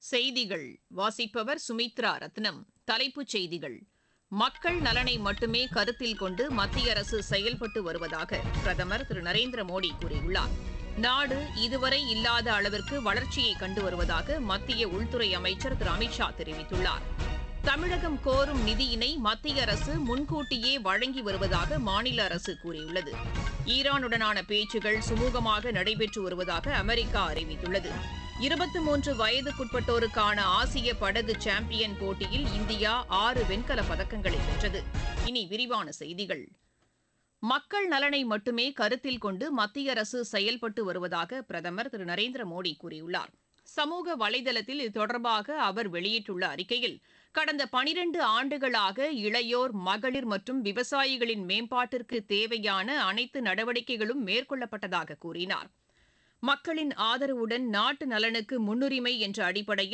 செய்திகள் வாசிப்பவர் சுமித்ரா ரத்னம் தலைப்புச் செய்திகள் மக்கள் நலனை மட்டுமே கருத்தில் கொண்டு மத்திய அரசு செயல்பட்டு வருவதாக பிரதமர் திரு நரேந்திர மோடி கூறியுள்ளார் நாடு இதுவரை இல்லாத அளவிற்கு வளர்ச்சியை கண்டு வருவதாக மத்திய உள்துறை அமைச்சர் திரு அமித்ஷா தெரிவித்துள்ளார் தமிழகம் கோரும் நிதியினை மத்திய அரசு முன்கூட்டியே வழங்கி வருவதாக மாநில அரசு கூறியுள்ளது ஈரானுடனான பேச்சுகள் சுமூகமாக நடைபெற்று வருவதாக அமெரிக்கா அறிவித்துள்ளது இருபத்தி மூன்று வயதுக்குட்பட்டோருக்கான ஆசிய படகு சாம்பியன் போட்டியில் இந்தியா ஆறு வெண்கலப் பதக்கங்களை வென்றது இனி விரிவான செய்திகள் மக்கள் நலனை மட்டுமே கருத்தில் கொண்டு மத்திய அரசு செயல்பட்டு வருவதாக பிரதமர் திரு நரேந்திர மோடி கூறியுள்ளார் சமூக வலைதளத்தில் இது தொடர்பாக அவர் வெளியிட்டுள்ள அறிக்கையில் கடந்த பனிரண்டு ஆண்டுகளாக இளையோர் மகளிர் மற்றும் விவசாயிகளின் மேம்பாட்டிற்கு தேவையான அனைத்து நடவடிக்கைகளும் மேற்கொள்ளப்பட்டதாக கூறினார் மக்களின் ஆதரவுடன் நாட்டு நலனுக்கு முன்னுரிமை என்ற அடிப்படையில்